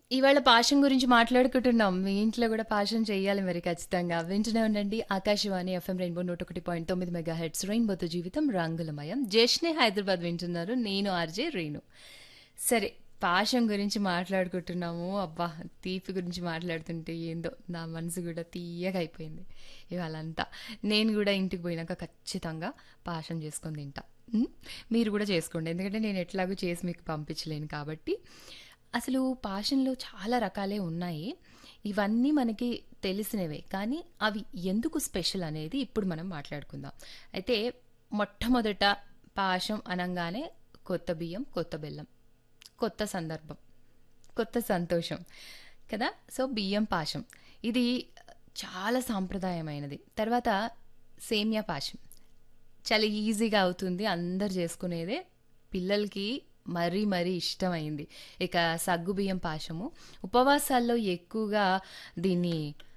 ఇవాళ పాశం గురించి మాట్లాడుకుంటున్నాం. మీ ఇంట్లో గూడా పాశం చెయ్యాలి మరి ఖచ్చితంగా. వింటూనే ఉండండి ఆకాశవాణి ఎఫ్ఎం రెయిన్బో 101.9 మెగాహెర్ట్జ్ రెయిన్బోతో జీవితం రంగులమయం. జష్నే హైదరాబాద్ వింటున్నారు. నేను ఆర్‌జే రేణు. సరే పాశం గురించి మాట్లాడుకుంటున్నాము. అబ్బా! తీపి గురించి మాట్లాడుతుంటే ఏందో నా మనసు గూడా తియ్యగా అయిపోయింది ఇవాళంతా. నేను గూడా ఇంటికి పోయినాక ఖచ్చితంగా పాశం చేసుకొని తింటా. హ్మ్. మీరు గూడా చేసుకోండి. ఎందుకంటే నేను ఎట్లాగో చేసి మీకు పంపించలేను కాబట్టి. అసలు పాశంలో చాలా రకాలే ఉన్నాయి. ఇవన్నీ మనకి తెలిసినవే. కానీ అవి ఎందుకు స్పెషల్ అనేది ఇప్పుడు మనం మాట్లాడుకుందాం. అయితే మొట్టమొదట పాశం అనంగానే కొత్త బియ్యం, కొత్త బెల్లం. కొత్త సందర్భం. కొత్త సంతోషం. కదా! సో, బియ్యం పాశం. ఇది చాలా సాంప్రదాయమైనది. తర్వాత సేమియా పాశం. చాలా ఈజీగా అవుతుంది. అందరూ చేసుకునేదే. పిల్లలకి మరీ మరీ ఇష్టమైంది. ఇక సగ్గుబియ్యం పాశము. ఉపవాసాల్లో ఎక్కువగా దీన్ని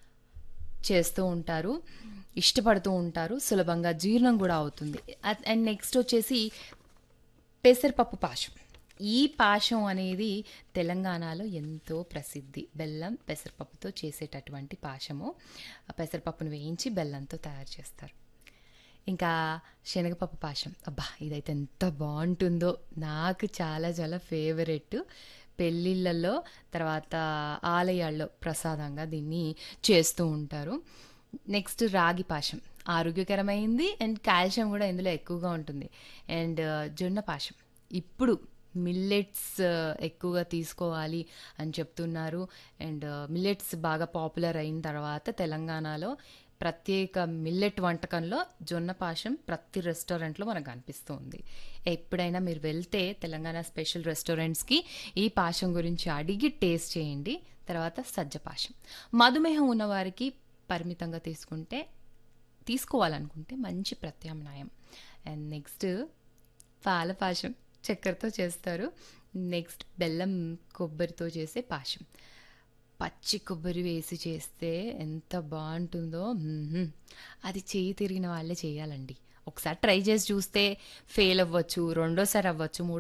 చేస్తూ ఉంటారు. ఇష్టపడుతూ ఉంటారు. సులభంగా జీర్ణం గూడా అవుతుంది. అద్ అండ్ నెక్స్ట్ వచ్చేసి పెసరపప్పు పాశం. ఈ పాశం అనేది తెలంగాణలో ఎంతో ప్రసిద్ధి. బెల్లం, పెసరపప్పుతో చేసేటటువంటి పాశము. పెసరపప్పును వేయించి బెల్లంతో తయారు చేస్తారు. ఇంకా శనగపప్పు పాశం. అబ్బా! ఇదైతే ఎంత బావుంటుందో. నాకు చాలా చాలా ఫేవరెట్. పెళ్ళిళ్ళల్లో తర్వాత ఆలయాల్లో ప్రసాదంగా దీన్ని చేస్తూ ఉంటారు. నెక్స్ట్ రాగి పాశం. ఆరోగ్యకరమైంది అండ్ కాల్షియం గూడా ఇందులో ఎక్కువగా ఉంటుంది. అండ్ జొన్న పాశం. ఇప్పుడు మిల్లెట్స్ ఎక్కువగా తీసుకోవాలి అని చెప్తున్నారు. అండ్ మిల్లెట్స్ బాగా పాపులర్ అయిన తర్వాత తెలంగాణలో ప్రత్యేక మిల్లెట్ వంటకంలో జొన్న పాశం ప్రతి రెస్టారెంట్‌లో మనకు కనిపిస్తూ ఉంది. ఎప్పుడైనా మీరు వెళ్తే తెలంగాణ స్పెషల్ రెస్టారెంట్స్‌కి ఈ పాశం గురించి అడిగి టేస్ట్ చేయండి. తర్వాత సజ్జ పాశం. మధుమేహం ఉన్నవారికి పరిమితంగా తీసుకుంటే తీసుకోవాలనుకుంటే మంచి ప్రత్యామ్నాయం. అండ్ నెక్స్ట్ పాల పాశం. చక్కెరతో చేస్తారు. నెక్స్ట్ బెల్లం, కొబ్బరితో చేసే పాశం. పచ్చి కొబ్బరి వేసి చేస్తే ఎంత బావుంటుందో. హుహు. అది చెయ్యి తిరిగిన వాళ్ళే చేయాలండి. ఒకసారి ట్రై చేసి చూస్తే ఫెయిల్ అవ్వచ్చు. రెండోసారి అవ్వచ్చు.